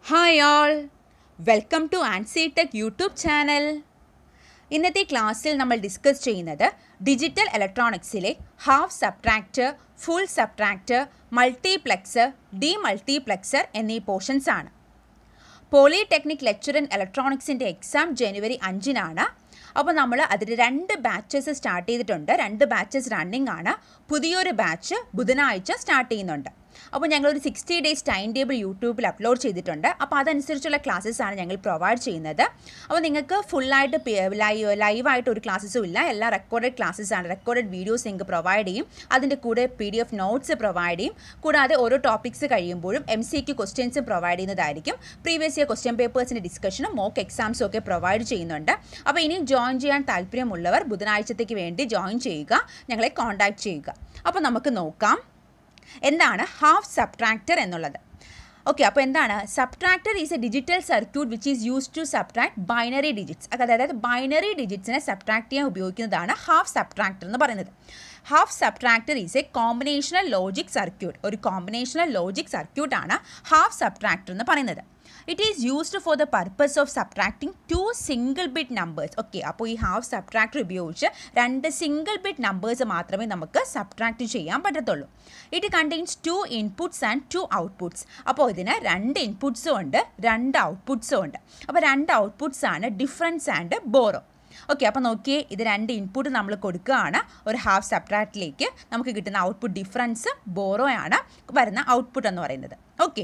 hi all welcome to Ancy tech YouTube channel ഇന്നത്തെ ക്ലാസ്സിൽ നമ്മൾ ഡിസ്കസ് ചെയ്യുന്നത് ഡിജിറ്റൽ ഇലക്ട്രോണിക്സിലെ half subtractor full subtractor multiplexer demultiplexer എന്നീ പോർഷൻസ് ആണ് പോളിടെക്നിക് ലെക്ചർ ഇൻ ഇലക്ട്രോണിക്സിൻ്റെ എക്സാം ജനുവരി അഞ്ചിനാണ് അപ്പോൾ നമ്മൾ അതിൽ രണ്ട് ബാച്ചസ് സ്റ്റാർട്ട് ചെയ്തിട്ടുണ്ട് രണ്ട് ബാച്ചസ് റണ്ണിംഗ് ആണ് പുതിയൊരു ബാച്ച് ബുധനാഴ്ച സ്റ്റാർട്ട് ചെയ്യുന്നുണ്ട് അപ്പോൾ ഞങ്ങളൊരു സിക്സ്റ്റി ഡേയ്സ് ടൈം ടേബിൾ യൂട്യൂബിൽ അപ്ലോഡ് ചെയ്തിട്ടുണ്ട് അപ്പോൾ അതനുസരിച്ചുള്ള ക്ലാസ്സസ് ആണ് ഞങ്ങൾ പ്രൊവൈഡ് ചെയ്യുന്നത് അപ്പോൾ നിങ്ങൾക്ക് ഫുള്ളായിട്ട് ലൈവ് ലൈവായിട്ട് ഒരു ക്ലാസ്സസും ഇല്ല എല്ലാം റെക്കോർഡഡ് ക്ലാസ്സസ് ആണ് റെക്കോർഡഡ് വീഡിയോസ് നിങ്ങൾക്ക് പ്രൊവൈഡ് ചെയ്യും അതിൻ്റെ കൂടെ P D F notes provide ചെയ്യും കൂടാതെ ഓരോ ടോപ്പിക്സ് കഴിയുമ്പോഴും എം സി ക്യു ക്വസ്റ്റ്യൻസും പ്രൊവൈഡ് ചെയ്യുന്നതായിരിക്കും പ്രീവിയസ് ഇയർ ക്വസ്റ്റ്യൻ പേപ്പേഴ്സിൻ്റെ ഡിസ്കഷനും മോക്ക് എക്സാംസും ഒക്കെ പ്രൊവൈഡ് ചെയ്യുന്നുണ്ട് അപ്പോൾ ഇനിയും ജോയിൻ ചെയ്യാൻ താല്പര്യമുള്ളവർ ബുധനാഴ്ചത്തേക്ക് വേണ്ടി ജോയിൻ ചെയ്യുക ഞങ്ങളെ കോൺടാക്ട് ചെയ്യുക അപ്പോൾ നമുക്ക് നോക്കാം എന്താണ് ഹാഫ് സബ്ട്രാക്ടർ എന്നുള്ളത് ഓക്കെ അപ്പോൾ എന്താണ് subtractor is a digital circuit which is use to subtract binary digits അതായത് ബൈനറി ഡിജിറ്റ്സിനെ സബ്ട്രാക്ട് ചെയ്യാൻ ഉപയോഗിക്കുന്നതാണ് ഹാഫ് സബ്ട്രാക്ടർ എന്ന് പറയുന്നത് half subtractor is a combinational logic circuit ഒരു കോമ്പിനേഷണൽ ലോജിക് സർക്യൂട്ടാണ് ഹാഫ് സബ്ട്രാക്ടർ എന്ന് പറയുന്നത് it is used for the purpose of subtracting two single bit numbers okay അപ്പോൾ ഈ ഹാഫ് സബ്ട്രാക്ടർ ഉപയോഗിച്ച് രണ്ട് സിംഗിൾ ബിറ്റ് നമ്പേഴ്സ് മാത്രമേ നമുക്ക് സബ്ട്രാക്ട് ചെയ്യാൻ പറ്റത്തുള്ളൂ it contains two inputs and two outputs അപ്പോൾ ഇതിന് രണ്ട് ഇൻപുട്സും ഉണ്ട് രണ്ട് ഔട്ട്പുട്ട്സും ഉണ്ട് അപ്പോൾ രണ്ട് ഔട്ട്പുട്ട്സ് ആണ് ഡിഫറൻസ് ആൻഡ് ബോറോ ഓക്കെ അപ്പോൾ നോക്കിയേ ഇത് രണ്ട് ഇൻപുട്ട് നമ്മൾ കൊടുക്കുകയാണ് ഒരു ഹാഫ് സബ്ട്രാക്റ്റിലേക്ക് നമുക്ക് കിട്ടുന്ന ഔട്ട്പുട്ട് ഡിഫറൻസ് ബോറോ ആണ് വരുന്ന ഔട്ട്പുട്ട് എന്ന് പറയുന്നത് ഓക്കെ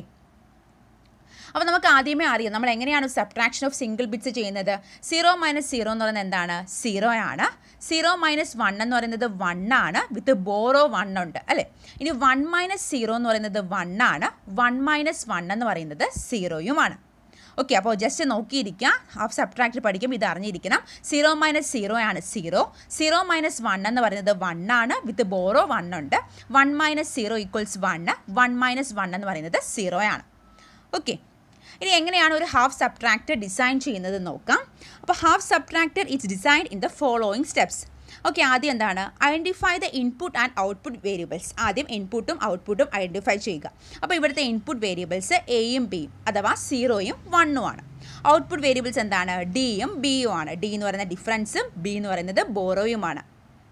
അപ്പോൾ നമുക്ക് ആദ്യമേ അറിയാം നമ്മൾ എങ്ങനെയാണ് സബ്ട്രാക്ഷൻ ഓഫ് സിംഗിൾ ബിറ്റ്സ് ചെയ്യുന്നത് സീറോ മൈനസ് സീറോ എന്ന് പറയുന്നത് എന്താണ് സീറോ ആണ് സീറോ മൈനസ് വൺ എന്ന് പറയുന്നത് വൺ ആണ് വിത്ത് ബോറോ വൺ ഉണ്ട് അല്ലേ ഇനി വൺ മൈനസ് സീറോ എന്ന് പറയുന്നത് വൺ ആണ് വൺ മൈനസ് വൺ എന്ന് പറയുന്നത് സീറോയുമാണ് ഓക്കെ അപ്പോൾ ജസ്റ്റ് നോക്കിയിരിക്കുക ഹാഫ് സബ്ട്രാക്ട് പഠിക്കും ഇത് അറിഞ്ഞിരിക്കണം സീറോ മൈനസ് സീറോ ആണ് സീറോ സീറോ മൈനസ് വൺ എന്ന് പറയുന്നത് വൺ ആണ് വിത്ത് ബോറോ വൺ ഉണ്ട് one minus zero equals one one minus one എന്ന് പറയുന്നത് സീറോ ആണ് ഓക്കെ ഇനി എങ്ങനെയാണ് ഒരു ഹാഫ് സബ്ട്രാക്ടർ ഡിസൈൻ ചെയ്യുന്നത് നോക്കാം അപ്പോൾ half subtractor it's design in the following steps okay ആദ്യം എന്താണ് identify the input and output variables ആദ്യം ഇൻപുട്ടും ഔട്ട്പുട്ടും ഐഡൻറ്റിഫൈ ചെയ്യുക അപ്പോൾ ഇവിടുത്തെ ഇൻപുട്ട് വേരിയബിൾസ് എയും ബിയും അഥവാ സീറോയും വണ്ണും ആണ് ഔട്ട്പുട്ട് വേരിയബിൾസ് എന്താണ് ഡിയും ബിയും ആണ് ഡി എന്ന് പറയുന്ന ഡിഫറൻസും ബി എന്ന് പറയുന്നത് ബോറോയുമാണ്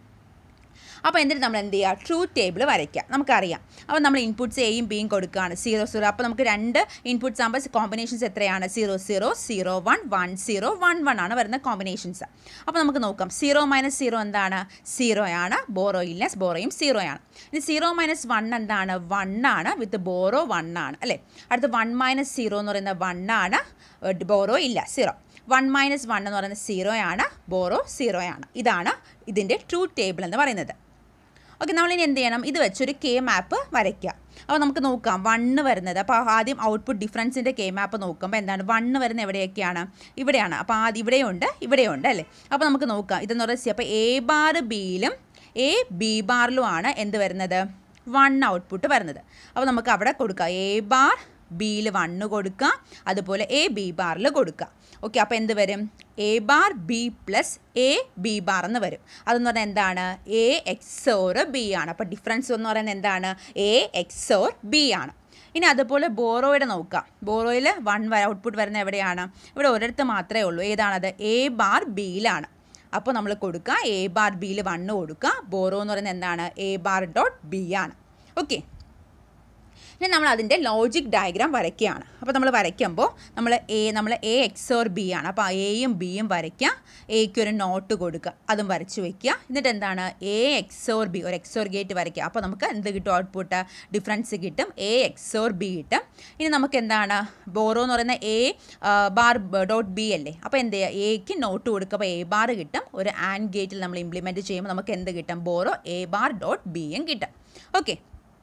അപ്പോൾ എന്നിട്ട് നമ്മൾ എന്ത് ചെയ്യുക ട്രൂത്ത് ടേബിൾ വരയ്ക്കുക നമുക്കറിയാം അപ്പോൾ നമ്മൾ ഇൻപുട്സ് എയും ബിയും കൊടുക്കുകയാണ് സീറോ സീറോ അപ്പോൾ നമുക്ക് രണ്ട് ഇൻപുട്സ് ആകുമ്പോൾ കോമ്പിനേഷൻസ് എത്രയാണ് zero zero zero one one zero one one ആണ് വരുന്ന കോമ്പിനേഷൻസ് അപ്പോൾ നമുക്ക് നോക്കാം സീറോ മൈനസ് സീറോ എന്താണ് സീറോ ആണ് ബോറോ ഇല്ല ബോറോയും സീറോ ആണ് ഇനി സീറോ മൈനസ് വൺ എന്താണ് വൺ ആണ് വിത്ത് ബോറോ വൺ ആണ് അല്ലേ അടുത്ത് വൺ മൈനസ് സീറോ എന്ന് പറയുന്നത് വൺ ആണ് ബോറോ ഇല്ല സീറോ വൺ മൈനസ് വൺ എന്ന് പറയുന്നത് സീറോ ആണ് ബോറോ സീറോ ആണ് ഇതാണ് ഇതിൻ്റെ ട്രൂത്ത് ടേബിൾ എന്ന് പറയുന്നത് ഓക്കെ നമ്മളിനി എന്ത് ചെയ്യണം ഇത് വെച്ചൊരു കെ മാപ്പ് വരയ്ക്കുക അപ്പോൾ നമുക്ക് നോക്കാം വണ്ണ് വരുന്നത് അപ്പോൾ ആദ്യം ഔട്ട്പുട്ട് ഡിഫറൻസിൻ്റെ കെ മാപ്പ് നോക്കുമ്പോൾ എന്താണ് വണ്ണ് വരുന്നത് എവിടെയൊക്കെയാണ് ഇവിടെയാണ് അപ്പോൾ ആദ്യം ഇവിടെയുണ്ട് ഇവിടെയുണ്ട് അല്ലേ അപ്പോൾ നമുക്ക് നോക്കാം ഇതെന്ന് പറയുന്നത് അപ്പോൾ എ ബാർ ബിയിലും എ ബി ബാറിലുമാണ് എന്ത് വരുന്നത് വൺ ഔട്ട്പുട്ട് വരുന്നത് അപ്പോൾ നമുക്ക് അവിടെ കൊടുക്കാം എ ബാർ ബിയിൽ വണ്ണ് കൊടുക്കുക അതുപോലെ എ ബി ബാറിൽ കൊടുക്കുക ഓക്കെ അപ്പോൾ എന്ത് വരും A bar B plus A B bar എന്ന് വരും അതെന്ന് പറഞ്ഞാൽ എന്താണ് എ എക്സോർ ബി ആണ് അപ്പോൾ ഡിഫറൻസ് എന്ന് പറയുന്നത് എന്താണ് എ എക്സോർ ബി ആണ് ഇനി അതുപോലെ ബോറോയുടെ നോക്കാം ബോറോയിൽ വൺ ഔട്ട്പുട്ട് വരുന്ന എവിടെയാണ് ഇവിടെ ഒരിടത്ത് മാത്രമേ ഉള്ളൂ ഏതാണത് എ ബാർ ബിയിലാണ് അപ്പോൾ നമ്മൾ കൊടുക്കുക എ ബാർ ബിയിൽ വണ്ണ് കൊടുക്കുക ബോറോ എന്ന് പറയുന്നത് എന്താണ് എ ബാർ ഡോട്ട് ബി ആണ് ഓക്കെ ഇനി നമ്മൾ അതിൻ്റെ ലോജിക് ഡയഗ്രാം വരയ്ക്കുകയാണ് അപ്പോൾ നമ്മൾ വരയ്ക്കുമ്പോൾ നമ്മൾ എ നമ്മൾ എ എക്സോർ ബി ആണ് അപ്പോൾ എയും ബിയും വരയ്ക്കുക എക്ക് ഒരു നോട്ട് കൊടുക്കുക അതും വരച്ച് വയ്ക്കുക എന്നിട്ട് എന്താണ് എ എക്സോർ ബി ഒരു എക്സോർ ഗേറ്റ് വരയ്ക്കുക അപ്പോൾ നമുക്ക് എന്ത് കിട്ടും ഔട്ട്പുട്ട് ഡിഫറൻസ് കിട്ടും എ എക്സോർ ബി കിട്ടും ഇനി നമുക്ക് എന്താണ് ബോറോ എന്ന് പറയുന്ന എ ബാർ ഡോട്ട് ബി അല്ലേ അപ്പോൾ എന്ത് ചെയ്യുക എക്ക് നോട്ട് കൊടുക്കുക അപ്പോൾ എ ബാർ കിട്ടും ഒരു ആൻഡ് ഗേറ്റിൽ നമ്മൾ ഇംപ്ലിമെൻറ്റ് ചെയ്യുമ്പോൾ നമുക്ക് എന്ത് കിട്ടും ബോറോ എ ബാർ ഡോട്ട് ബിയും കിട്ടും ഓക്കെ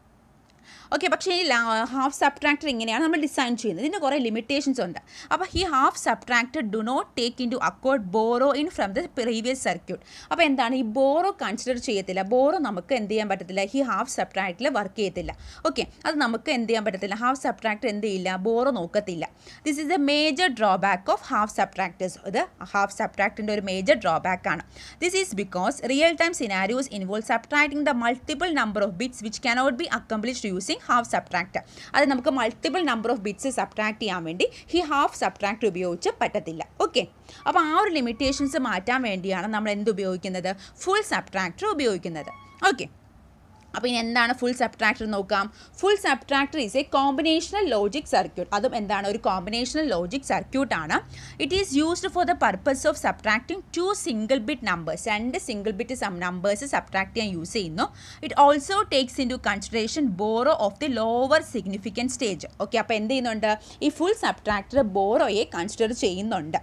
ഓക്കെ പക്ഷേ ഈ ഹാഫ് സബ്ട്രാക്ടർ ഇങ്ങനെയാണ് നമ്മൾ ഡിസൈൻ ചെയ്യുന്നത് ഇതിന് കുറേ ലിമിറ്റേഷൻസ് ഉണ്ട് അപ്പോൾ ഈ half subtractor do not take into accord borrow in from the previous circuit അപ്പോൾ എന്താണ് ഈ ബോറോ കൺസിഡർ ചെയ്യത്തില്ല ബോറോ നമുക്ക് എന്ത് ചെയ്യാൻ പറ്റത്തില്ല ഈ ഹാഫ് സബ്ട്രാക്റ്റിൽ വർക്ക് ചെയ്യത്തില്ല ഓക്കെ അത് നമുക്ക് എന്ത് ചെയ്യാൻ പറ്റത്തില്ല ഹാഫ് സബ്ട്രാക്ടർ എന്ത് ചെയ്യില്ല ബോറോ നോക്കത്തില്ല this is a major drawback of half subtractors ഇത് ഹാഫ് സബ്ട്രാക്ടിൻ്റെ ഒരു മേജർ ഡ്രോബാക്ക് ആണ് this is because real time scenarios involve subtracting the multiple number of bits which cannot be accomplished using using half subtract അത് നമുക്ക് multiple number of bits subtract ചെയ്യാൻ വേണ്ടി ഈ half subtract ഉപയോഗിച്ച് പറ്റത്തില്ല ഓക്കെ അപ്പോൾ ആ ഒരു ലിമിറ്റേഷൻസ് മാറ്റാൻ വേണ്ടിയാണ് നമ്മൾ എന്ത് ഉപയോഗിക്കുന്നത് ഫുൾ സബ്ട്രാക്ടർ ഉപയോഗിക്കുന്നത് ഓക്കെ അപ്പോൾ ഇനി എന്താണ് ഫുൾ സബ്ട്രാക്ടർ നോക്കാം full subtractor is a combinational logic circuit അതും എന്താണ് ഒരു കോമ്പിനേഷണൽ ലോജിക് സർക്യൂട്ട് ആണ് it is used for the purpose of subtracting two single bit numbers രണ്ട് സിംഗിൾ ബിറ്റ് നമ്പേഴ്സ് സബ്ട്രാക്ട് ചെയ്യാൻ യൂസ് ചെയ്യുന്നു it also takes into consideration borrow of the lower significant stage okay അപ്പോൾ എന്ത് ചെയ്യുന്നുണ്ട് ഈ full subtractor ബോറോയെ consider ചെയ്യുന്നുണ്ട്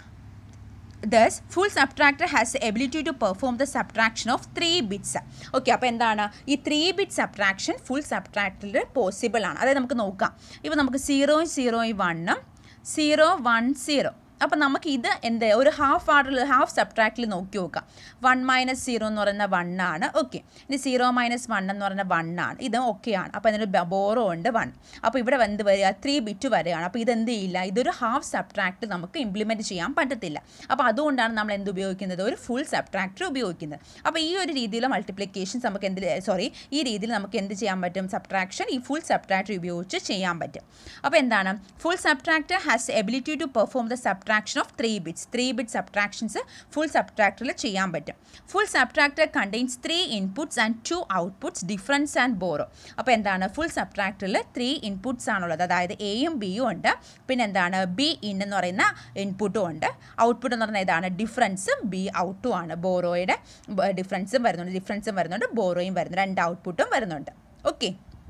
thus full subtractor has ability to perform the subtraction of three bits okay അപ്പോൾ എന്താണ് ഈ ത്രീ ബിറ്റ് സബ്ട്രാക്ഷൻ ഫുൾ സബ്ട്രാക്ടറിൽ പോസിബിൾ ആണ് അതായത് നമുക്ക് നോക്കാം ഇപ്പോൾ നമുക്ക് സീറോയും സീറോയും വണ്ണും സീറോ വൺ സീറോ അപ്പോൾ നമുക്ക് ഇത് എന്ത് ഒരു ഹാഫ് ആർഡറിൽ ഹാഫ് സബ്ട്രാക്റ്റിൽ നോക്കി നോക്കാം വൺ മൈനസ് സീറോ എന്ന് പറയുന്ന വൺ ആണ് ഓക്കെ ഇനി സീറോ മൈനസ് വൺ എന്ന് പറയുന്ന വൺ ആണ് ഇത് ഓക്കെയാണ് അപ്പോൾ അതിന് ബോറോ ഉണ്ട് വൺ അപ്പോൾ ഇവിടെ എന്ത് വരിക ത്രീ ബിറ്റ് വരികയാണ് അപ്പോൾ ഇതെന്ത് ചെയ്യില്ല ഇതൊരു ഹാഫ് സബ്ട്രാക്ട് നമുക്ക് ഇംപ്ലിമെൻറ്റ് ചെയ്യാൻ പറ്റത്തില്ല അപ്പോൾ അതുകൊണ്ടാണ് നമ്മൾ എന്ത് ഉപയോഗിക്കുന്നത് ഒരു ഫുൾ സബ്ട്രാക്ടർ ഉപയോഗിക്കുന്നത് അപ്പോൾ ഈ ഒരു രീതിയിലുള്ള മൾട്ടിപ്ലിക്കേഷൻസ് നമുക്ക് എന്ത് സോറി ഈ രീതിയിൽ നമുക്ക് എന്ത് ചെയ്യാൻ പറ്റും സബ്ട്രാക്ഷൻ ഈ ഫുൾ സബ്ട്രാക്ടർ ഉപയോഗിച്ച് ചെയ്യാൻ പറ്റും അപ്പോൾ എന്താണ് full subtractor has ability to perform the subtraction of three bits three bit subtractions full സബ്ട്രാക്ടറിൽ ചെയ്യാൻ പറ്റും full subtractor contains three inputs and two outputs difference and borrow അപ്പോൾ എന്താണ് ഫുൾ സബ്ട്രാക്ടറിൽ ത്രീ ഇൻപുട്സ് ആണുള്ളത് അതായത് എയും ബിയും ഉണ്ട് പിന്നെ എന്താണ് ബി ഇൻ എന്ന് പറയുന്ന ഇൻപുട്ടും ഉണ്ട് ഔട്ട്പുട്ട് എന്ന് പറയുന്നത് ഇതാണ് ഡിഫറൻസും ബി ഔട്ടും ആണ് ബോറോയുടെ ഡിഫറൻസും വരുന്നുണ്ട് ഡിഫറൻസും വരുന്നുണ്ട് ബോറോയും വരുന്നുണ്ട് രണ്ട് ഔട്ട്പുട്ടും വരുന്നുണ്ട് ഓക്കെ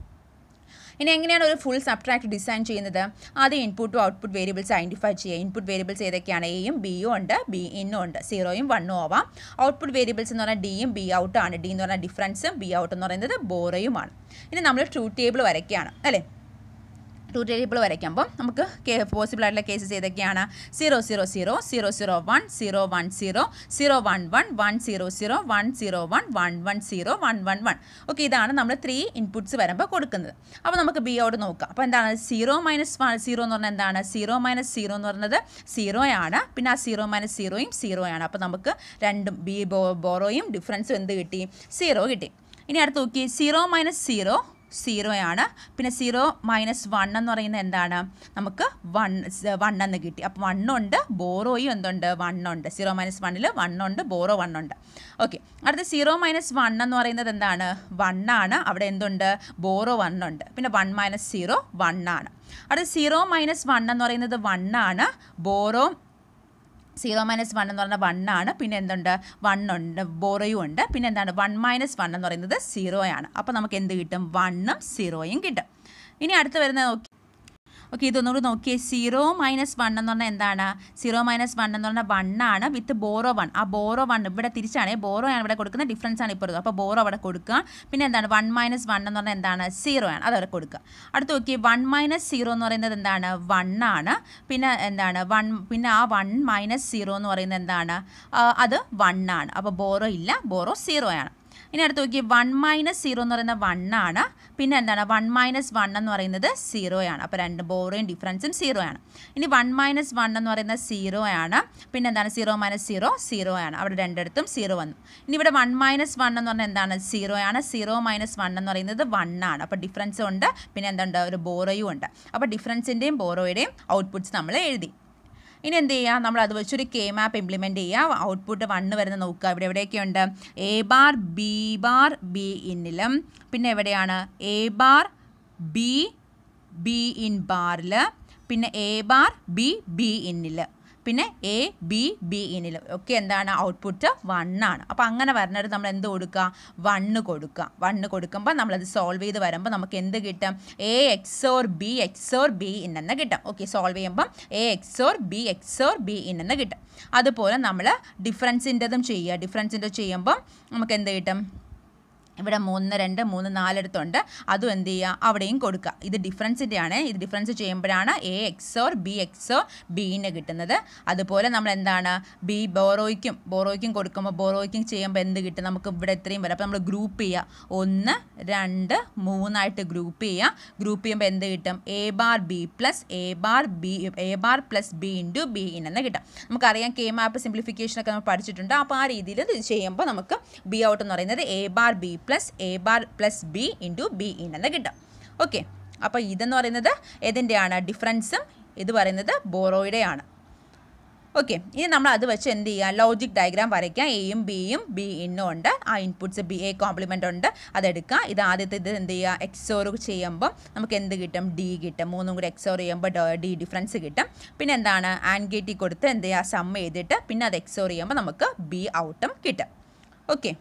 ഇനി എങ്ങനെയാണ് ഒരു ഫുൾ സബ്ട്രാക്ട് ഡിസൈൻ ചെയ്യുന്നത് ആദ്യം ഇൻപുട്ടും ഔട്ട്പുട്ട് വേരിയബിൾസ് ഐഡൻറ്റിഫൈ ചെയ്യുക ഇൻപുട്ട് വേരിയബിൾസ് ഏതൊക്കെയാണ് എയും ബിയും ഉണ്ട് ബി ഇന്നും ഉണ്ട് സീറോയും വണ്ണും ആവാം ഔട്ട്പുട്ട് വേരിയബിൾസ് എന്ന് പറഞ്ഞാൽ ഡിയും ബി ഔട്ടാണ് ഡി എന്ന് പറഞ്ഞാൽ ഡിഫറൻസും ബി ഔട്ട് എന്ന് പറയുന്നത് ബോറയുമാണ് ഇനി നമ്മൾ ട്രൂത്ത് ടേബിൾ വരയ്ക്കുകയാണ് അല്ലേ ടു ടേബിൾ വരയ്ക്കുമ്പോൾ നമുക്ക് പോസിബിൾ ആയിട്ടുള്ള കേസസ് ഏതൊക്കെയാണ് zero zero zero zero zero one zero one zero zero one one one zero zero one zero one one one zero one one one okay ഇതാണ് നമ്മൾ three inputs വരുമ്പോൾ കൊടുക്കുന്നത് അപ്പോൾ നമുക്ക് ബി ഔട്ട് നോക്കാം അപ്പോൾ എന്താണ് സീറോ മൈനസ് വൺ സീറോ എന്ന് പറഞ്ഞാൽ എന്താണ് സീറോ മൈനസ് സീറോ എന്ന് പറയുന്നത് സീറോയാണ് പിന്നെ ആ സീറോ മൈനസ് സീറോയും സീറോയാണ് അപ്പോൾ നമുക്ക് രണ്ടും ബി ബോറോയും ഡിഫറൻസും എന്ത് കിട്ടി സീറോ കിട്ടി ഇനി അടുത്ത് നോക്കി സീറോ മൈനസ് സീറോ സീറോയാണ് പിന്നെ സീറോ മൈനസ് വൺ എന്ന് പറയുന്നത് എന്താണ് നമുക്ക് വൺ വൺ എന്ന് കിട്ടി അപ്പോൾ വണ്ണുണ്ട് ബോറോയും എന്തുണ്ട് വണ്ണുണ്ട് സീറോ മൈനസ് വണ്ണിൽ വണ്ണുണ്ട് ബോറോ വണ്ണുണ്ട് ഓക്കെ അടുത്ത സീറോ മൈനസ് വൺ എന്ന് പറയുന്നത് എന്താണ് വണ്ണാണ് അവിടെ എന്തുണ്ട് ബോറോ വണ്ണുണ്ട് പിന്നെ വൺ മൈനസ് സീറോ വണ്ണാണ് അടുത്ത സീറോ മൈനസ് വൺ എന്ന് പറയുന്നത് വണ്ണാണ് ബോറോ സീറോ മൈനസ് വൺ എന്ന് പറഞ്ഞാൽ വൺ ആണ് പിന്നെ എന്തുണ്ട് വൺ ഉണ്ട് ബോറോയും ഉണ്ട് പിന്നെ എന്താണ് വൺ മൈനസ് വൺ എന്ന് പറയുന്നത് സീറോയാണ് അപ്പോൾ നമുക്ക് എന്ത് കിട്ടും വണ്ണും സീറോയും കിട്ടും ഇനി അടുത്ത് വരുന്നത് നോക്കി ഓക്കെ ഇതൊന്നുകൂടി നോക്കിയേ സീറോ മൈനസ് വൺ എന്ന് പറഞ്ഞാൽ എന്താണ് സീറോ മൈനസ് വൺ എന്ന് പറഞ്ഞാൽ വൺ ആണ് വിത്ത് ബോറോ വൺ ആ ബോറോ വൺ ഇവിടെ തിരിച്ചാണ് ബോറോ ആണ് ഇവിടെ കൊടുക്കുന്നത് ഡിഫറൻസ് ആണ് ഇപ്പോൾ അപ്പോൾ ബോറോ അവിടെ കൊടുക്കുക പിന്നെ എന്താണ് വൺ മൈനസ് വൺ എന്ന് പറഞ്ഞാൽ എന്താണ് സീറോ ആണ് അത് അവിടെ കൊടുക്കുക അടുത്ത് നോക്കി വൺ മൈനസ് സീറോ എന്ന് പറയുന്നത് എന്താണ് വൺ ആണ് പിന്നെ എന്താണ് വൺ പിന്നെ ആ വൺ മൈനസ് സീറോ എന്ന് പറയുന്നത് എന്താണ് അത് വൺ ആണ് അപ്പോൾ ബോറോ ഇല്ല ബോറോ സീറോ ആണ് ഇനി അടുത്ത് നോക്കി വൺ മൈനസ് സീറോ എന്ന് പറയുന്നത് വൺ ആണ് പിന്നെ എന്താണ് വൺ മൈനസ് വൺ എന്ന് പറയുന്നത് സീറോ ആണ് അപ്പോൾ രണ്ട് ബോറോയും ഡിഫറൻസും സീറോ ആണ് ഇനി വൺ മൈനസ് വൺ എന്ന് പറയുന്നത് സീറോ ആണ് പിന്നെ എന്താണ് സീറോ മൈനസ് സീറോ സീറോ ആണ് അവിടെ രണ്ടിടത്തും സീറോ വന്നു ഇനി ഇവിടെ വൺ മൈനസ് വൺ എന്ന് പറഞ്ഞാൽ എന്താണ് സീറോ ആണ് സീറോ മൈനസ് വൺ എന്ന് പറയുന്നത് വൺ ആണ് അപ്പോൾ ഡിഫറൻസും ഉണ്ട് പിന്നെ എന്തുണ്ട് ഒരു ബോറോയും ഉണ്ട് അപ്പോൾ ഡിഫറൻസിൻ്റെയും ബോറോയുടെയും ഔട്ട്പുട്ട്സ് നമ്മൾ എഴുതി ഇനി എന്ത് ചെയ്യുക നമ്മൾ അത് വെച്ചൊരു കെ മാപ്പ് ഇംപ്ലിമെൻറ്റ് ചെയ്യുക ഔട്ട്പുട്ട് വണ്ണ് വരുന്ന നോക്കുക ഇവിടെ എവിടെയൊക്കെയുണ്ട് A bar B bar B ഇന്നിലും പിന്നെ എവിടെയാണ് A bar B B in ബാറിൽ പിന്നെ എ ബാർ ബി ബി ഇന്നിൽ പിന്നെ എ ബി ബി ഇനിൽ ഒക്കെ എന്താണ് ഔട്ട്പുട്ട് വണ്ണാണ് അപ്പോൾ അങ്ങനെ വരുന്നിട്ട് നമ്മൾ എന്ത് കൊടുക്കുക വണ്ണ് കൊടുക്കുക വണ്ണ് കൊടുക്കുമ്പോൾ നമ്മളത് സോൾവ് ചെയ്ത് വരുമ്പോൾ നമുക്ക് എന്ത് കിട്ടും A XOR B XOR B in എന്ന് കിട്ടും ഓക്കെ സോൾവ് ചെയ്യുമ്പം A XOR B XOR B in എന്ന് കിട്ടും അതുപോലെ നമ്മൾ ഡിഫറൻസിൻ്റെതും ചെയ്യുക ഡിഫറൻസിൻ്റെ ചെയ്യുമ്പം നമുക്ക് എന്ത് കിട്ടും ഇവിടെ മൂന്ന് രണ്ട് മൂന്ന് നാലിടത്തുണ്ട് അതും എന്ത് ചെയ്യുക അവിടെയും കൊടുക്കുക ഇത് ഡിഫറൻസിൻ്റെ ആണ് ഇത് ഡിഫറൻസ് ചെയ്യുമ്പോഴാണ് എ എക്സോർ ബി എക്സോർ ബീന് കിട്ടുന്നത് അതുപോലെ നമ്മൾ എന്താണ് ബി ബോറോയ്ക്കും ബോറോയ്ക്കും കൊടുക്കുമ്പോൾ ബോറോയ്ക്കും ചെയ്യുമ്പോൾ എന്ത് കിട്ടും നമുക്ക് ഇവിടെ എത്രയും വരും അപ്പോൾ നമ്മൾ ഗ്രൂപ്പ് ചെയ്യുക ഒന്ന് രണ്ട് മൂന്നായിട്ട് ഗ്രൂപ്പ് ചെയ്യുക ഗ്രൂപ്പ് ചെയ്യുമ്പോൾ എന്ത് കിട്ടും A bar B plus A bar B A bar plus B into B in എന്ന് കിട്ടും നമുക്കറിയാം കെ മാപ്പ് സിംപ്ലിഫിക്കേഷൻ ഒക്കെ നമ്മൾ പഠിച്ചിട്ടുണ്ട് അപ്പോൾ ആ രീതിയിൽ ഇത് ചെയ്യുമ്പോൾ നമുക്ക് ബി ഔട്ട് എന്ന് പറയുന്നത് A bar B plus A bar plus B into B in എന്ന് കിട്ടും ഓക്കെ അപ്പോൾ ഇതെന്ന് പറയുന്നത് ഏതിൻ്റെയാണ് ഡിഫറൻസും ഇത് പറയുന്നത് ബോറോയുടെയാണ് ഓക്കെ ഇനി നമ്മൾ അത് വെച്ച് എന്ത് ചെയ്യുക ലോജിക് ഡയഗ്രാം വരയ്ക്കാം എയും ബിയും ബി ഇന്നും ഉണ്ട് ആ ഇൻപുട്സ് ബി എ കോംപ്ലിമെൻ്റ് ഉണ്ട് അതെടുക്കുക ഇത് ആദ്യത്തെ ഇത് എന്ത് ചെയ്യുക എക്സോർ ചെയ്യുമ്പോൾ നമുക്ക് എന്ത് കിട്ടും ഡി കിട്ടും മൂന്നും കൂടി എക്സോർ ചെയ്യുമ്പോൾ ഡി ഡിഫറൻസ് കിട്ടും പിന്നെ എന്താണ് ആൻഡ് ഗേറ്റിൽ കൊടുത്ത് എന്ത് ചെയ്യുക സം ചെയ്തിട്ട് പിന്നെ അത് എക്സോർ ചെയ്യുമ്പോൾ നമുക്ക് ബി ഔട്ടും കിട്ടും ഓക്കെ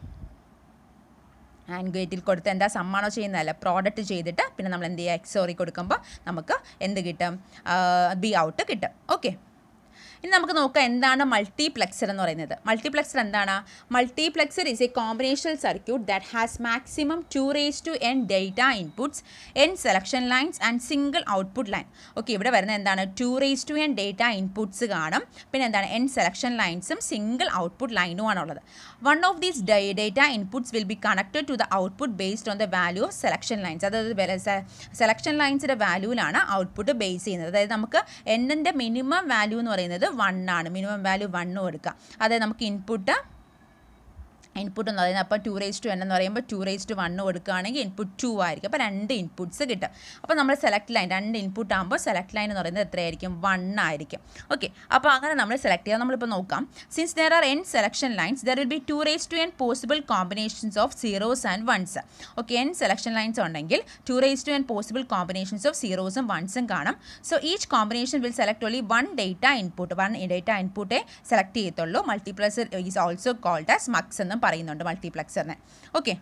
ആൻഡ് ഗേറ്റിൽ കൊടുത്ത് എന്താ സമ്മാണോ ചെയ്യുന്നതല്ല പ്രോഡക്റ്റ് ചെയ്തിട്ട് പിന്നെ നമ്മൾ എന്ത് ചെയ്യുക എക്സോറി കൊടുക്കുമ്പോൾ നമുക്ക് എന്ത് കിട്ടും ബി ഔട്ട് കിട്ടും ഓക്കെ ഇനി നമുക്ക് നോക്കാം എന്താണ് മൾട്ടിപ്ലെക്സർ എന്ന് പറയുന്നത് മൾട്ടിപ്ലെക്സർ എന്താണ് multiplexer is a combinational circuit that has maximum two raise to N data inputs N selection lines and single output line okay ഇവിടെ വരുന്നത് എന്താണ് two raise to N data inputs കാണും പിന്നെ എന്താണ് എൻ സെലക്ഷൻ ലൈൻസും single output ലൈനും ആണുള്ളത് one of these data inputs will be connected to the output based on the value of selection lines അതായത് സെലക്ഷൻ ലൈൻസിൻ്റെ വാല്യൂവിലാണ് ഔട്ട്പുട്ട് ബേസ് ചെയ്യുന്നത് അതായത് നമുക്ക് എന്നിൻ്റെ മിനിമം വാല്യൂ എന്ന് പറയുന്നത് വൺ ആണ് മിനിമം വാല്യൂ വണ്ണ് കൊടുക്കുക അതായത് നമുക്ക് ഇൻപുട്ട് ഇൻപുട്ട് എന്ന് പറയുന്നത് അപ്പോൾ ടു റേസ് ടു എൻ എന്ന് പറയുമ്പോൾ ടു റേസ് ടു വണ്ണ് കൊടുക്കുകയാണെങ്കിൽ ഇൻപുട്ട് ടു ആയിരിക്കും അപ്പോൾ രണ്ട് ഇൻപുട്ട്സ് കിട്ടും അപ്പോൾ നമ്മൾ സെലക്ട് ലൈൻ രണ്ട് ഇൻപുട്ട് ആകുമ്പോൾ സെലക്ട് ലൈൻ എന്ന് പറയുന്നത് എത്രയായിരിക്കും വൺ ആയിരിക്കും ഓക്കെ അപ്പോൾ അങ്ങനെ നമ്മൾ സെലക്ട് ചെയ്യാം നമ്മളിപ്പോൾ നോക്കാം since there are N selection lines there will be two raise to N possible combinations of zeros and ones okay N selection lines ഉണ്ടെങ്കിൽ two raise to N possible combinations of സീറോസും വൺസും കാണും so each combination will select only one data input one data ഇൻപുട്ടേ select ചെയ്യത്തുള്ളൂ multiplex is also called as mux എന്നും പറയുന്നുണ്ട് മൾട്ടിപ്ലക്സറിനെ okay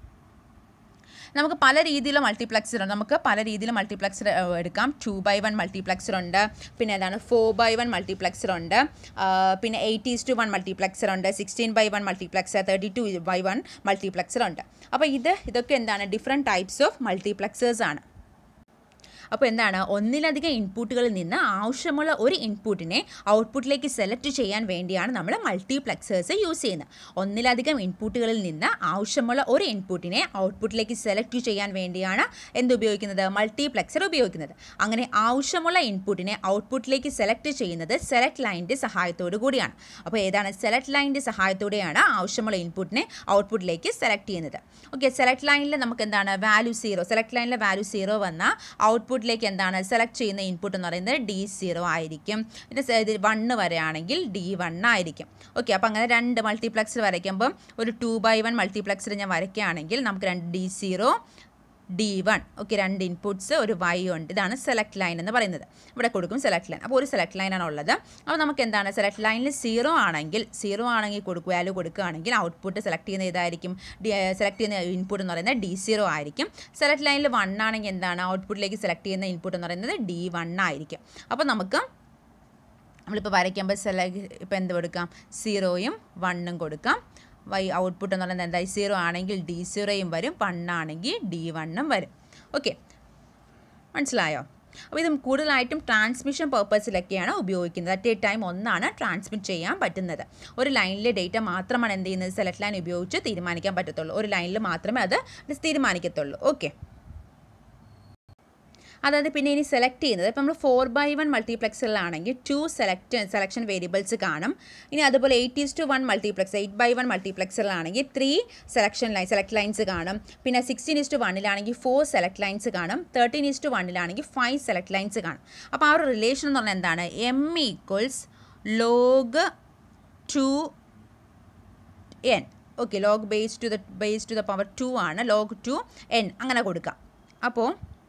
നമുക്ക് പല രീതിയിലുള്ള മൾട്ടിപ്ലക്സർ ഉണ്ട് നമുക്ക് പല രീതിയിൽ മൾട്ടിപ്ലക്സർ എടുക്കാം ടു ബൈ വൺ മൾട്ടിപ്ലക്സർ ഉണ്ട് പിന്നെ ഏതാണ് ഫോർ ബൈ വൺ മൾട്ടിപ്ലക്സർ ഉണ്ട് പിന്നെ എയ്റ്റീസ് ടു വൺ മൾട്ടിപ്ലക്സർ ഉണ്ട് sixteen by one multiplexer thirty two by one multiplexer ഉണ്ട് അപ്പോൾ ഇത് ഇതൊക്കെ എന്താണ് ഡിഫറെൻറ്റ് ടൈപ്സ് ഓഫ് മൾട്ടിപ്ലക്സേഴ്സ് ആണ് അപ്പോൾ എന്താണ് ഒന്നിലധികം ഇൻപുട്ടുകളിൽ നിന്ന് ആവശ്യമുള്ള ഒരു ഇൻപുട്ടിനെ ഔട്ട്പുട്ടിലേക്ക് സെലക്ട് ചെയ്യാൻ വേണ്ടിയാണ് നമ്മൾ മൾട്ടിപ്ലക്സേഴ്സ് യൂസ് ചെയ്യുന്നത് ഒന്നിലധികം ഇൻപുട്ടുകളിൽ നിന്ന് ആവശ്യമുള്ള ഒരു ഇൻപുട്ടിനെ ഔട്ട്പുട്ടിലേക്ക് സെലക്ട് ചെയ്യാൻ വേണ്ടിയാണ് എന്ത് ഉപയോഗിക്കുന്നത് മൾട്ടിപ്ലക്സർ ഉപയോഗിക്കുന്നത് അങ്ങനെ ആവശ്യമുള്ള ഇൻപുട്ടിനെ ഔട്ട്പുട്ടിലേക്ക് സെലക്ട് ചെയ്യുന്നത് സെലക്ട് ലൈനിൻ്റെ സഹായത്തോടു കൂടിയാണ് അപ്പോൾ ഏതാണ് സെലക്ട് ലൈനിൻ്റെ സഹായത്തോടെയാണ് ആവശ്യമുള്ള ഇൻപുട്ടിനെ ഔട്ട്പുട്ടിലേക്ക് സെലക്ട് ചെയ്യുന്നത് ഓക്കെ സെലക്ട് ലൈനിൽ നമുക്ക് എന്താണ് വാല്യൂ സീറോ സെലക്ട് ലൈനിലെ വാല്യൂ സീറോ വന്നാൽ ഔട്ട്പുട്ട് ഔട്ട്പുട്ടിലേക്ക് എന്താണ് സെലക്ട് ചെയ്യുന്ന ഇൻപുട്ട് എന്ന് പറയുന്നത് ഡി സീറോ ആയിരിക്കും പിന്നെ ഇത് വണ്ണ് വരെയാണെങ്കിൽ ഡി വൺ ആയിരിക്കും ഓക്കെ അപ്പോൾ അങ്ങനെ രണ്ട് മൾട്ടിപ്ലക്സർ വരയ്ക്കുമ്പം ഒരു ടു ബൈ വൺ മൾട്ടിപ്ലക്സർ ഞാൻ വരയ്ക്കുകയാണെങ്കിൽ നമുക്ക് രണ്ട് D zero D one okay രണ്ട് ഇൻപുട്ട്സ് ഒരു വൈ ഉണ്ട് ഇതാണ് സെലക്ട് ലൈൻ എന്ന് പറയുന്നത് ഇവിടെ കൊടുക്കും സെലക്ട് ലൈൻ അപ്പോൾ ഒരു സെലക്ട് ലൈനാണ് ഉള്ളത് അപ്പോൾ നമുക്ക് എന്താണ് സെലക്ട് ലൈനിൽ സീറോ ആണെങ്കിൽ സീറോ ആണെങ്കിൽ കൊടുക്കുക വാല്യൂ കൊടുക്കുകയാണെങ്കിൽ ഔട്ട്പുട്ട് സെലക്ട് ചെയ്യുന്ന ഇതായിരിക്കും സെലക്ട് ചെയ്യുന്ന ഇൻപുട്ട് എന്ന് പറയുന്നത് ഡി സീറോ ആയിരിക്കും സെലക്ട് ലൈനിൽ വൺ ആണെങ്കിൽ എന്താണ് ഔട്ട്പുട്ടിലേക്ക് സെലക്ട് ചെയ്യുന്ന ഇൻപുട്ട് എന്ന് പറയുന്നത് ഡി വൺ ആയിരിക്കും അപ്പോൾ നമുക്ക് നമ്മളിപ്പോൾ വരയ്ക്കുമ്പോൾ സെലക്ട് ഇപ്പോൾ എന്ത് കൊടുക്കാം സീറോയും വണ്ണും കൊടുക്കാം വൈ ഔട്ട്പുട്ട് എന്ന് പറയുന്നത് എന്തായി സീറോ ആണെങ്കിൽ ഡി സീറോയും വരും വൺ ആണെങ്കിൽ ഡി വണ്ണും വരും ഓക്കെ മനസ്സിലായോ അപ്പോൾ ഇത് കൂടുതലായിട്ടും ട്രാൻസ്മിഷൻ പർപ്പസിലൊക്കെയാണ് ഉപയോഗിക്കുന്നത് അറ്റ് എ ടൈം ഒന്നാണ് ട്രാൻസ്മിറ്റ് ചെയ്യാൻ പറ്റുന്നത് ഒരു ലൈനിലെ ഡേറ്റ മാത്രമാണ് എന്ത് ചെയ്യുന്നത് സെലക്ട് ലൈൻ ഉപയോഗിച്ച് തീരുമാനിക്കാൻ പറ്റത്തുള്ളൂ ഒരു ലൈനിൽ മാത്രമേ അത് തീരുമാനിക്കത്തുള്ളൂ ഓക്കെ അതായത് പിന്നെ ഇനി സെലക്ട് ചെയ്യുന്നത് ഇപ്പം നമ്മൾ ഫോർ ബൈ വൺ മൾട്ടിപ്ലക്സിലാണെങ്കിൽ ടു സെലക്ട് സെലക്ഷൻ വേരിയബിൾസ് കാണും ഇനി അതുപോലെ eight is to one multiplex eight by one മൾട്ടിപ്ലക്സിലാണെങ്കിൽ three selection line select lines കാണും പിന്നെ സിക്സ്റ്റീൻ ഈസ് ടു വണ്ണിലാണെങ്കിൽ ഫോർ സെലക്ട് ലൈൻസ് കാണും തേർട്ടീൻ ഈസ് ടു വണ്ണിലാണെങ്കിൽ ഫൈവ് സെലക്ട് ലൈൻസ് കാണും അപ്പോൾ ആ ഒരു റിലേഷൻ എന്ന് പറഞ്ഞാൽ എന്താണ് M equals log two N okay log base to the base to the power two ആണ് ലോഗ് ടു എൻ അങ്ങനെ കൊടുക്കാം അപ്പോൾ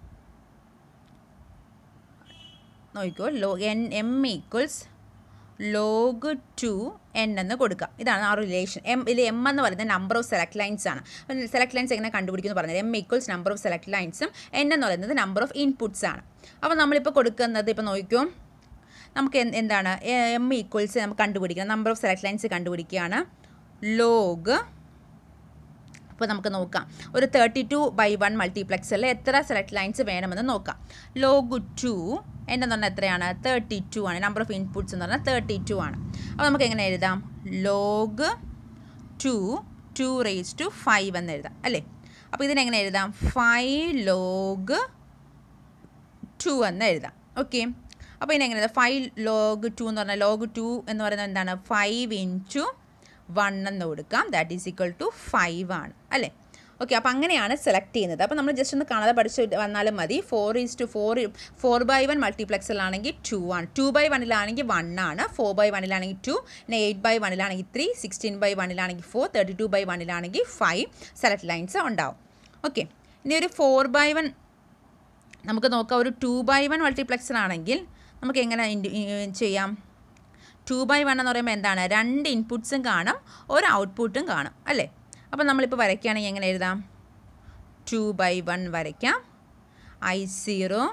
നോക്കിക്കോ log N M equals log two N എന്ന് കൊടുക്കാം ഇതാണ് ആ റിലേഷൻ എം ഇതിൽ എം എന്ന് പറയുന്നത് നമ്പർ ഓഫ് സെലക്ട് ലൈൻസ് ആണ് സെലക്ട് ലൈൻസ് എങ്ങനെ കണ്ടുപിടിക്കുന്നു പറഞ്ഞത് M equals number of select ലൈൻസും എൻ എന്ന് പറയുന്നത് നമ്പർ ഓഫ് ഇൻപുട്സ് ആണ് അപ്പോൾ നമ്മളിപ്പോൾ കൊടുക്കുന്നത് ഇപ്പോൾ നോക്കിക്കോ നമുക്ക് എന്താണ് എം ഈക്വൽസ് നമുക്ക് കണ്ടുപിടിക്കണം നമ്പർ ഓഫ് സെലക്ട് ലൈൻസ് കണ്ടുപിടിക്കുകയാണ് ലോഗ് അപ്പോൾ നമുക്ക് നോക്കാം ഒരു തേർട്ടി ടു ബൈ വൺ മൾട്ടിപ്ലക്സിൽ എത്ര സെലക്ട് ലൈൻസ് വേണമെന്ന് നോക്കാം ലോഗ് ടു എൻ്റെ പറഞ്ഞാൽ എത്രയാണ് തേർട്ടി ടു ആണ് നമ്പർ ഓഫ് ഇൻപുട്സ് എന്ന് പറഞ്ഞാൽ തേർട്ടി ടു ആണ് അപ്പോൾ നമുക്ക് എങ്ങനെ എഴുതാം log two two raise to five എന്ന് എഴുതാം അല്ലേ അപ്പോൾ ഇതിനെങ്ങനെ എഴുതാം ഫൈവ് ലോഗ് ടു എന്ന് എഴുതാം ഓക്കെ അപ്പോൾ ഇതിനെങ്ങനെ എഴുതാം ഫൈവ് ലോഗ് ടു എന്ന് പറഞ്ഞാൽ ലോഗ് ടു എന്ന് പറയുന്നത് എന്താണ് ഫൈവ് ഇൻറ്റു വൺ എന്ന് കൊടുക്കാം that is equal to five ആണ് അല്ലേ ഓക്കെ അപ്പോൾ അങ്ങനെയാണ് സെലക്ട് ചെയ്യുന്നത് അപ്പോൾ നമ്മൾ ജസ്റ്റ് ഒന്ന് കാണാതെ പഠിച്ച് വന്നാലും മതി four is to four four by one മൾട്ടിപ്ലക്സിലാണെങ്കിൽ ടു ആണ് ടു ബൈ വണ്ണിലാണെങ്കിൽ വൺ ആണ് ഫോർ ബൈ വണ്ണിലാണെങ്കിൽ ടു പിന്നെ എയ്റ്റ് ബൈ വണ്ണിലാണെങ്കിൽ ത്രീ സിക്സ്റ്റീൻ ബൈ വണ്ണിലാണെങ്കിൽ ഫോർ തേർട്ടി ടു ബൈ വണ്ണിലാണെങ്കിൽ ഫൈവ് സെലക്ട് ലൈൻസ് ഉണ്ടാവും ഓക്കെ ഇനി ഒരു ഫോർ ബൈ വൺ നമുക്ക് നോക്കാം ഒരു ടു ബൈ വൺ മൾട്ടിപ്ലക്സിലാണെങ്കിൽ നമുക്ക് എങ്ങനെ ചെയ്യാം ടു ബൈ വൺ എന്ന് പറയുമ്പോൾ എന്താണ് രണ്ട് ഇൻപുട്സും കാണും ഒരു ഔട്ട്പുട്ടും കാണും അല്ലേ അപ്പോൾ നമ്മളിപ്പോൾ വരയ്ക്കുകയാണെങ്കിൽ എങ്ങനെ എഴുതാം ടു ബൈ വൺ വരയ്ക്കാം ഐ സീറോ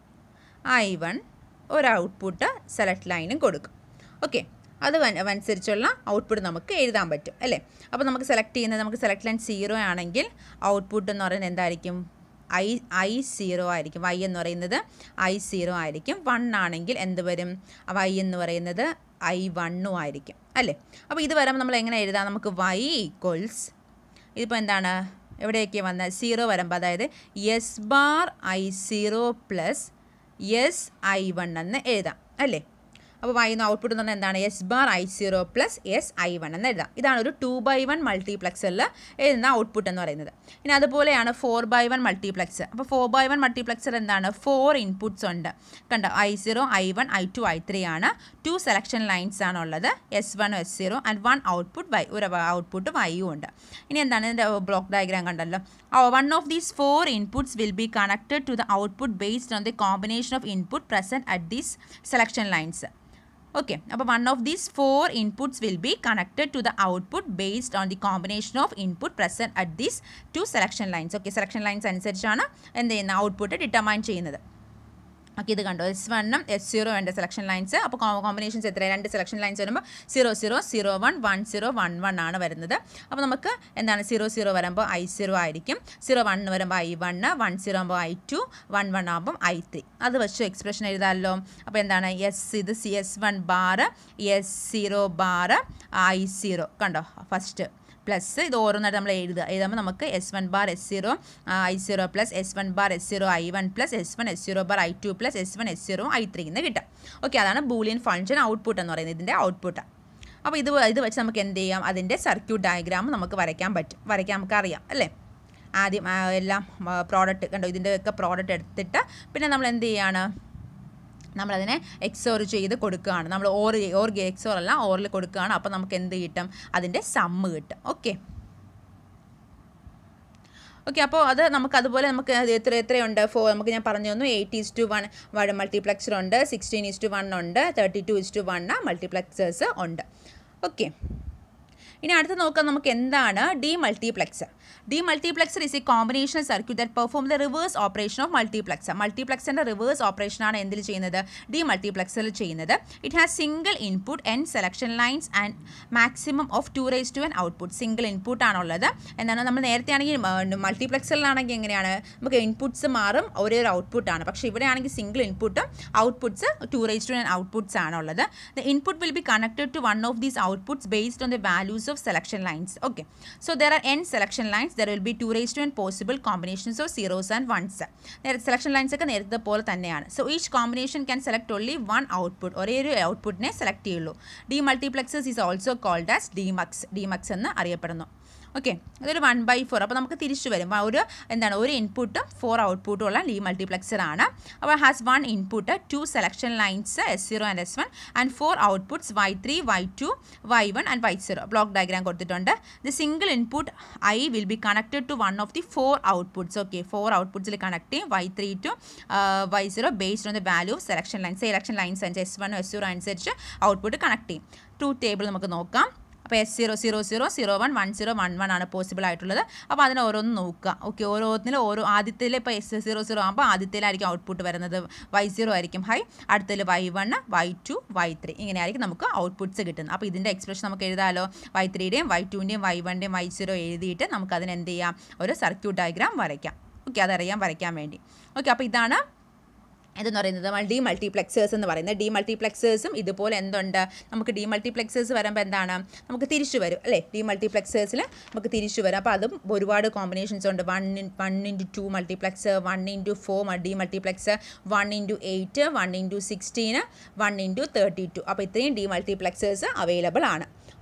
ഐ വൺ ഒരു ഔട്ട്പുട്ട് സെലക്ട് ലൈനും കൊടുക്കും ഓക്കെ അത് അനുസരിച്ചുള്ള ഔട്ട്പുട്ട് നമുക്ക് എഴുതാൻ പറ്റും അല്ലേ അപ്പോൾ നമുക്ക് സെലക്ട് ചെയ്യുന്നത് നമുക്ക് സെലക്ട് ലൈൻ സീറോ ആണെങ്കിൽ ഔട്ട്പുട്ട് എന്ന് പറയുന്നത് എന്തായിരിക്കും ഐ ഐ സീറോ ആയിരിക്കും വൈ എന്ന് പറയുന്നത് ഐ സീറോ ആയിരിക്കും വൺ ആണെങ്കിൽ എന്ത് വരും വൈ എന്ന് പറയുന്നത് ഐ വണ്ണും ആയിരിക്കും അല്ലേ അപ്പോൾ ഇത് വരുമ്പോൾ നമ്മൾ എങ്ങനെ എഴുതാം നമുക്ക് വൈ ഈക്വൽസ് ഇതിപ്പോൾ എന്താണ് എവിടെയൊക്കെ വന്ന സീറോ വരുമ്പോൾ അതായത് S bar I zero plus S I one എന്ന് എഴുതാം അല്ലേ അപ്പോൾ വൈ എന്ന് ഔട്ട്പുട്ട് എന്ന് പറഞ്ഞാൽ എന്താണ് S bar I zero plus S I one എന്ന് എഴുതാം ഇതാണ് ഒരു ടു ബൈ വൺ മൾട്ടിപ്ലക്സിൽ എഴുതുന്ന ഔട്ട്പുട്ട് എന്ന് പറയുന്നത് ഇനി അതുപോലെയാണ് ഫോർ ബൈ വൺ മൾട്ടിപ്ലക്സ് അപ്പോൾ ഫോർ ബൈ വൺ മൾട്ടിപ്ലക്സർ എന്താണ് ഫോർ ഇൻപുട്സ് ഉണ്ട് കണ്ടോ I zero I one I two I three ആണ് ടു സെലക്ഷൻ ലൈൻസ് ആണുള്ളത് S one S zero and one output Y ഒരു ഔട്ട്പുട്ട് വൈയും ഉണ്ട് ഇനി എന്താണ് ഇതിൻ്റെ ബ്ലോക്ക് ഡയഗ്രാം കണ്ടല്ലോ one of these four inputs will be connected to the output based on the combination of input present at these selection lines okay അപ്പോൾ one of these four inputs will be connected to the output based on the combination of input present at these two selection lines okay selection lines അനുസരിച്ചാണ് എന്ത് ചെയ്യുന്ന output determine ചെയ്യുന്നത് okay ഇത് കണ്ടോ S വണ്ണും S zero ഉണ്ട് selection lines അപ്പോൾ combinations എത്ര രണ്ട് സെലക്ഷൻ ലൈൻസ് വരുമ്പോൾ zero zero zero one one zero one one ആണ് വരുന്നത് അപ്പോൾ നമുക്ക് എന്താണ് സീറോ സീറോ വരുമ്പോൾ ഐ സീറോ ആയിരിക്കും സീറോ വൺ വരുമ്പോൾ ഐ വണ്ണ് വൺ സീറോ ആകുമ്പോൾ ഐ ടു വൺ വൺ ആകുമ്പോൾ ഐ ത്രീ അത് വെച്ച് എക്സ്പ്രഷൻ എഴുതാമല്ലോ അപ്പോൾ എന്താണ് എസ് ഇത് C S one bar S zero bar I zero കണ്ടോ ഫസ്റ്റ് പ്ലസ് ഇത് ഓരോന്നായിട്ട് നമ്മൾ എഴുതുക എഴുതുമ്പോൾ നമുക്ക് S one bar S zero I zero plus S one bar S zero I one plus S one S zero bar I two plus S one S zero I three എന്ന് കിട്ടും okay അതാണ് Boolean function output എന്ന് പറയുന്നത് ഇതിൻ്റെ output അപ്പോൾ ഇത് ഇത് വെച്ച് നമുക്ക് എന്ത് ചെയ്യാം അതിൻ്റെ സർക്യൂട്ട് ഡയഗ്രാം നമുക്ക് വരയ്ക്കാൻ പറ്റും വരയ്ക്കാൻ നമുക്ക് അറിയാം അല്ലേ ആദ്യം ആ, എല്ലാം പ്രോഡക്റ്റ് കണ്ടോ ഇതിൻ്റെയൊക്കെ പ്രോഡക്റ്റ് എടുത്തിട്ട് പിന്നെ നമ്മൾ എന്ത് ചെയ്യാണ് നമ്മളതിനെ എക്സോർ ചെയ്ത് കൊടുക്കുകയാണ് നമ്മൾ ഓർ ഓർ എക്സോർ അല്ല ഓറിൽ കൊടുക്കുകയാണ് അപ്പോൾ നമുക്ക് എന്ത് കിട്ടും അതിൻ്റെ സമ്മ് കിട്ടും ഓക്കെ ഓക്കെ അപ്പോൾ അത് നമുക്ക് അതുപോലെ നമുക്ക് അത് എത്ര എത്രയുണ്ട് ഫോർ നമുക്ക് ഞാൻ പറഞ്ഞു തന്നു eight is to one one multiplexer ഉണ്ട് സിക്സ്റ്റീൻ ഈസ് ടു വൺ ഉണ്ട് thirty two is to one multiplexers ഉണ്ട് ഓക്കെ ഇനി അടുത്ത് നോക്കാം നമുക്ക് എന്താണ് D multiplexer D multiplexer is a combinational circuit that perform the reverse operation of multiplexer മൾട്ടിപ്ലക്സറിൻ്റെ reverse ഓപ്പറേഷനാണ് എന്തിൽ ചെയ്യുന്നത് ഡി മൾട്ടിപ്ലക്സറിൽ ചെയ്യുന്നത് it has single input N selection lines and maximum of two raise to N output single input ആണുള്ളത് എന്താണ് നമ്മൾ നേരത്തെ ആണെങ്കിൽ മൾട്ടിപ്ലക്സറിലാണെങ്കിൽ എങ്ങനെയാണ് നമുക്ക് ഇൻപുട്സ് മാറും ഒരേ ഒരു ഔട്ട്പുട്ടാണ് പക്ഷേ ഇവിടെ ആണെങ്കിൽ സിംഗിൾ ഇൻപുട്ടും outputs two raise to N outputs ആണുള്ളത് the input will be connected to one of these outputs based on the values of selection lines okay so there are n selection lines there will be 2 raised to n possible combinations of zeros and ones നേരത്തെ selection lines ഒക്കെ നേരത്തെ പോലെ തന്നെയാണ് so each combination can select only one output ഒരേ ഒരു ഔട്ട്പുട്ടിനെ select ചെയ്യുള്ളൂ D multiplexes is also called as demux demux എന്ന് അറിയപ്പെടുന്നു ഓക്കെ അതൊരു വൺ ബൈ ഫോർ അപ്പോൾ നമുക്ക് തിരിച്ചു വരും ആ ഒരു എന്താണ് ഒരു ഇൻപുട്ടും ഫോർ ഔട്ട്പുട്ടും ഉള്ള ഡി മൾട്ടിപ്ലക്സർ ആണ് അപ്പോൾ has one input two selection lines S zero and S one and four outputs Y three Y two Y one and Y zero block diagram കൊടുത്തിട്ടുണ്ട് the single input I will be connected to one of the four outputs okay four ഔട്ട്പുട്ട്സിൽ connect ചെയ്യും Y three to Y zero based on the value of selection lines selection lines അനുസരിച്ച് S one S zero അനുസരിച്ച് output connect ചെയ്യും ടു table നമുക്ക് നോക്കാം അപ്പോൾ S zero zero zero zero one one zero one one ആണ് possible ആയിട്ടുള്ളത് അപ്പോൾ അതിന് ഓരോന്ന് നോക്കുക ഓക്കെ ഓരോന്നിലും ഓരോ ആദ്യത്തിൽ ഇപ്പോൾ എസ് സീറോ സീറോ ആകുമ്പോൾ ആദ്യത്തിലായിരിക്കും ഔട്ട്പുട്ട് വരുന്നത് വൈ സീറോ ആയിരിക്കും ഹൈ അടുത്തതിൽ Y one Y two Y three ഇങ്ങനെയായിരിക്കും നമുക്ക് ഔട്ട്പുട്ട്സ് കിട്ടുന്നത് അപ്പോൾ ഇതിൻ്റെ എക്സ്പ്രഷൻ നമുക്ക് എഴുതാമല്ലോ വൈ ത്രീയുടെയും വൈ ടുവിൻ്റെയും വൈ വണ്ണിൻ്റെയും വൈ സീറോ എഴുതിയിട്ട് നമുക്ക് അതിന് എന്ത് ചെയ്യാം ഒരു സർക്യൂട്ട് ഡയഗ്രാം വരയ്ക്കാം ഓക്കെ അതറിയാൻ വരയ്ക്കാൻ വേണ്ടി ഓക്കെ അപ്പോൾ ഇതാണ് ഇതെന്ന് പറയുന്നത് നമ്മൾ ഡി മൾട്ടിപ്ലക്സേഴ്സ് എന്ന് പറയുന്നത് ഡി മൾട്ടിപ്ലക്സേഴ്സും ഇതുപോലെ എന്തുണ്ട് നമുക്ക് ഡി മൾട്ടിപ്ലക്സേഴ്സ് വരുമ്പോൾ എന്താണ് നമുക്ക് തിരിച്ചു വരും അല്ലേ ഡി മൾട്ടിപ്ലക്സേഴ്സിൽ നമുക്ക് തിരിച്ചു വരും അപ്പോൾ അതും ഒരുപാട് കോമ്പിനേഷൻസ് ഉണ്ട് one in one into two multiplex one into four D multiplex one into eight one into സിക്സ്റ്റീന് വൺ ഇൻറ്റു തേർട്ടി ടു അപ്പോൾ ഇത്രയും ഡി മൾട്ടിപ്ലക്സേഴ്സ് അവൈലബിൾ ആണ് ഓക്കെ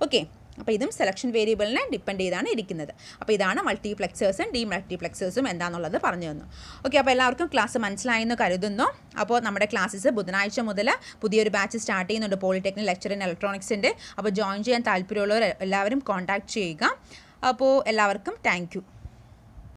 അപ്പോൾ ഇതും സെലക്ഷൻ വേരിയബിളിനെ ഡിപ്പെൻഡ് ചെയ്താണ് ഇരിക്കുന്നത് അപ്പോൾ ഇതാണ് മൾട്ടിപ്ലെക്സേഴ്സും ഡി മൾട്ടിപ്ലെക്സേഴ്സും എന്താണെന്നുള്ളത് പറഞ്ഞു തന്നു ഓക്കെ അപ്പോൾ എല്ലാവർക്കും ക്ലാസ് മനസ്സിലായെന്ന് കരുതുന്നു അപ്പോൾ നമ്മുടെ ക്ലാസ്സസ് ബുധനാഴ്ച മുതൽ പുതിയൊരു ബാച്ച് സ്റ്റാർട്ട് ചെയ്യുന്നുണ്ട് പോളിടെക്നിക് ലെക്ചർ ഇൻ ഇലക്ട്രോണിക്സിൻ്റെ അപ്പോൾ ജോയിൻ ചെയ്യാൻ താല്പര്യമുള്ളവർ എല്ലാവരും കോൺടാക്ട് ചെയ്യുക അപ്പോൾ എല്ലാവർക്കും താങ്ക്